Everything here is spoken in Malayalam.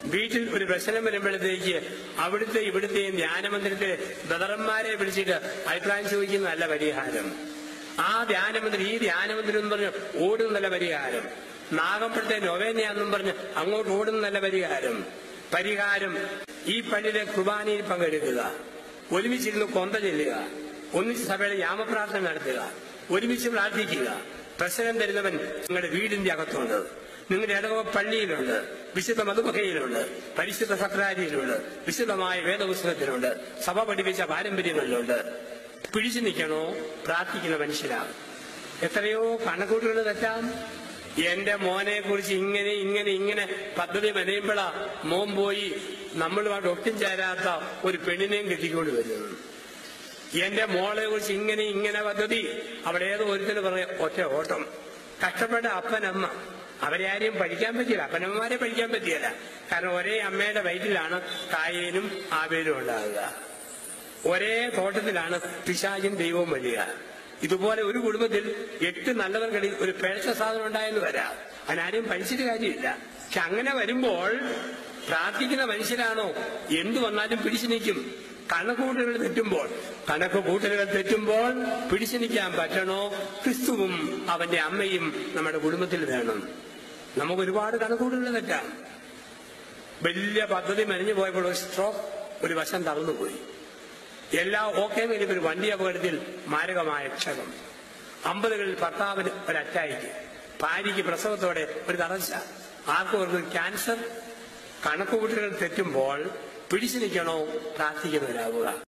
വീട്ടിൽ ഒരു പ്രശ്നം വരുമ്പോഴത്തേക്ക് അവിടുത്തെ ഇവിടുത്തെയും ധ്യാനമന്ദിരത്തിലെ ബ്രദറന്മാരെ വിളിച്ചിട്ട് അഭിപ്രായം ചോദിക്കുന്നതല്ല പരിഹാരം ആ ധ്യാനമന്ദിരം ഈ ധ്യാനമന്ദിരം എന്ന് പറഞ്ഞ് ഓടുന്നതല്ല പരിഹാരം നാഗമ്പഴത്തെ നൊവേനയാന്നും പറഞ്ഞ് അങ്ങോട്ട് ഓടുന്നതല്ല പരിഹാരം പരിഹാരം ഈ പള്ളിയിലെ കുർബാനയിൽ പങ്കെടുക്കുക ഒരുമിച്ചിരുന്ന് കൊന്ത ചെല്ലുക ഒന്നിച്ച് സഭയുടെ യാമപ്രാർത്ഥന നടത്തുക ഒരുമിച്ച് പ്രാർത്ഥിക്കുക പ്രശ്നം തരുന്നവൻ നിങ്ങളുടെ വീടിന്റെ അകത്തുണ്ട് നിങ്ങളുടെ ഇടവ പള്ളിയിലുണ്ട് വിശുദ്ധ മധുമഹയിലുണ്ട് പരിശുദ്ധ സക്രാരിയിലുണ്ട് വിശുദ്ധമായ വേദപുസ്തകത്തിലുണ്ട് സഭ പഠിപ്പിച്ച പാരമ്പര്യങ്ങളിലുണ്ട് പിടിച്ചു നിൽക്കണോ പ്രാർത്ഥിക്കുന്ന മനുഷ്യരാണ് എത്രയോ കണക്കൂട്ടുകൾ തെറ്റാം എന്റെ മോനെ കുറിച്ച് ഇങ്ങനെ ഇങ്ങനെ ഇങ്ങനെ പദ്ധതി മെനയുമ്പോഴാ മോൻ പോയി നമ്മളുമായിട്ട് ഒട്ടും ചേരാത്ത ഒരു പെണ്ണിനെയും കെട്ടിക്കൊണ്ട് വരുന്നു എന്റെ മോളെ കുറിച്ച് ഇങ്ങനെ ഇങ്ങനെ പദ്ധതി അവിടെ ഏതോ ഒരുത്തിന് പറയാം ഒറ്റ ഓട്ടം കഷ്ടപ്പെട്ട അപ്പനമ്മ അവരെ ആരെയും പഠിക്കാൻ പറ്റില്ല അപ്പനമ്മമാരെ പഠിക്കാൻ പറ്റിയല്ല കാരണം ഒരേ അമ്മയുടെ വയറ്റിലാണ് കായേനും ആവേലും ഉണ്ടാകുക ഒരേ തോട്ടത്തിലാണ് പിശാചും ദൈവവും വരിക ഇതുപോലെ ഒരു കുടുംബത്തിൽ എട്ട് നല്ലവർക്കിടയിൽ ഒരു പിഴച്ച സാധനം ഉണ്ടായെന്ന് വരാം അതിനാരെയും പഠിച്ചിട്ട് കാര്യമില്ല പക്ഷെ അങ്ങനെ വരുമ്പോൾ പ്രാർത്ഥിക്കുന്ന മനുഷ്യരാണോ എന്തു വന്നാലും പിടിച്ചു നിൽക്കും കണക്കുകൂട്ടലുകൾ തെറ്റുമ്പോൾ കണക്ക് കൂട്ടലുകൾ തെറ്റുമ്പോൾ പിടിച്ചു നിൽക്കാൻ പറ്റണോ ക്രിസ്തുവും അവന്റെ അമ്മയും നമ്മുടെ കുടുംബത്തിൽ വേണം നമുക്ക് ഒരുപാട് കണക്കുകൂട്ടലുകൾ തെറ്റാം വലിയ പദ്ധതി മെനഞ്ഞു പോയപ്പോൾ ഒരു സ്ട്രോക്ക് ഒരു വശം തളർന്നുപോയി എല്ലാ ഓക്കെ കഴിഞ്ഞപ്പോൾ ഒരു വണ്ടി അപകടത്തിൽ മാരകമായ ക്ഷതം അമ്പതുകളിൽ ഭർത്താവിന് ഒരു അറ്റായിക്ക് ഭാര്യയ്ക്ക് പ്രസവത്തോടെ ഒരു തളർച്ച ആർക്കും ഒരു ക്യാൻസർ കണക്കുകൂട്ടലുകൾ തെറ്റുമ്പോൾ പിടിച്ചു നിൽക്കണോ പ്രാർത്ഥിക്കുന്നവരാകുക